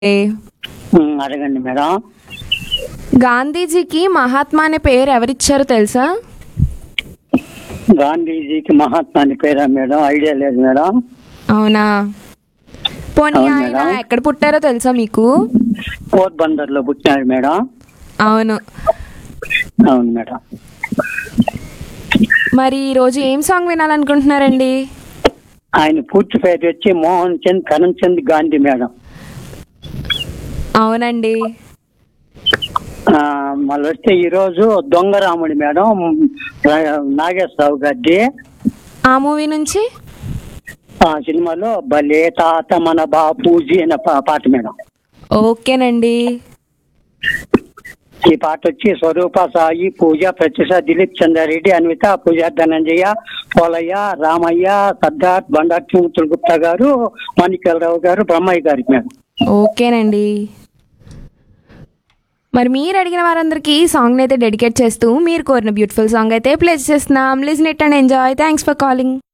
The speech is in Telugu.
ఉమ్, అడగండి మేడం గాంధీజీకి మహాత్మా అనే పేరు ఎవరిచ్చారో తెలుసా గాంధీజీకి మహాత్మా అని పేరా మేడం ఐడియా లేదు మేడం అవునా పోనీ అవును ఆయన మేడం. ఎక్కడ పుట్టారో తెలుసా మీకు పోర్బందర్ లో పుట్టినాడు మేడం అవును అవును మేడం మరి ఈ రోజు ఏం సాంగ్ వినాలనుకుంటున్నారండి ఆయన పూర్తి పేరు వచ్చి మోహన్ చంద్ కరణ్ గాంధీ మేడం అవునండి ఆ, మళ్ళీ వస్తే ఈ రోజు దొంగరాముడి మేడం రా- నాగేశ్వరరావు గారి ఆ మూవీ నుంచి ఆ సినిమాలో భలే తాత మన బాపూజీ అనే పా- పాట మేడం ఓకేనండి ఈ పాట వచ్చి స్వరూప సాయి పూజ ప్రత్యూష దిలీప్ చంద్రారెడ్డి అన్విత పూజ ధనంజయ పోలయ్య రామయ్య సర్దార్ బండారు త్రిమూర్తుల గుప్తా గారు మాణిక్యాలరావు గారు బ్రహ్మయ్య గారికి మేడం ఓకేనండి మరి మీరు అడిగిన వారందరికీ ఈ సాంగ్ అయితే డెడికేట్ చేస్తూ మీరు కోరిన బ్యూటిఫుల్ సాంగ్ అయితే ప్లే చేస్తున్నాం listen it and enjoy thanks for calling